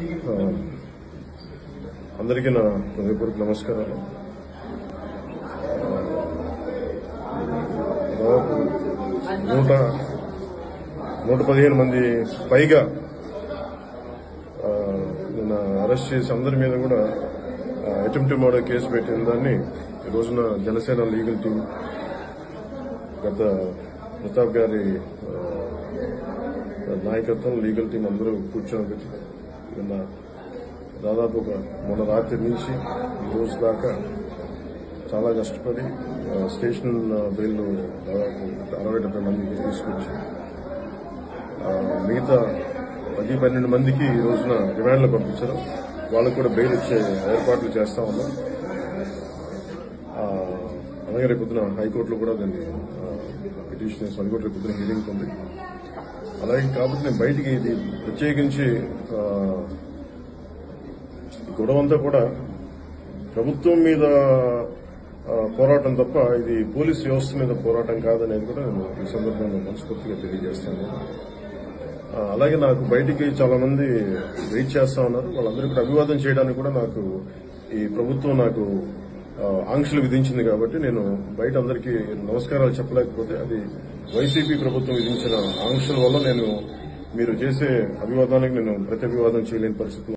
ఆ, అందరికీ నా హృదయపూర్వక నమస్కారాలు దాదాపు నూట నూట పదిహేను మంది పైగా ఆ, నిన్న అరెస్ట్ చేసి అందరి మీద కూడా అటెంప్ట్ మర్డర్ కేసు పెట్టిన దాన్ని ఈ రోజున జనసేన లీగల్ టీం గత ప్రతాప్ గారి ఆ, నాయకత్వం లీగల్ టీం అందరూ కూర్చొని పెట్టి నిన్న దాదాపు ఒక మొన్న రాత్రి నుంచి ఈ రోజు దాకా చాలా కష్టపడి ఆ, స్టేషన్ బెయిల్ దాదాపు అరవై డెబ్బై మందికి తీసుకొచ్చి ఆ, మిగతా పది పన్నెండు మందికి ఈ రోజున రిమాండ్లో పంపించారు వాళ్ళకు కూడా బెయిల్ ఇచ్చే ఏర్పాట్లు చేస్తా ఉన్నాం ఆ, అలాగే రేపు పొద్దున హైకోర్టులో కూడా దాన్ని పిటిషన్ అది కూడా రేపు పొద్దున హీరింగ్ ఉంది అలాగే కాబట్టి నేను బయటికి ఇది ప్రత్యేకించి ఆ, ఈ గొడవ అంతా కూడా ప్రభుత్వం మీద ఆ, పోరాటం తప్ప ఇది పోలీస్ వ్యవస్థ మీద పోరాటం కాదనేది కూడా నేను ఈ సందర్భంలో మనస్ఫూర్తిగా తెలియజేస్తాను ఆ, అలాగే నాకు బయటికి చాలా మంది వెయిట్ చేస్తా ఉన్నారు వాళ్ళందరూ కూడా అభివాదం చేయడానికి కూడా నాకు ఈ ప్రభుత్వం నాకు ఆ, ఆంక్షలు విధించింది కాబట్టి నేను బయట అందరికీ నమస్కారాలు చెప్పలేకపోతే అది వైసీపీ ప్రభుత్వం విధించిన ఆంక్షల వల్ల నేను మీరు చేసే అభివాదానికి నేను ప్రతి అభివాదం చేయలేని పరిస్థితిలో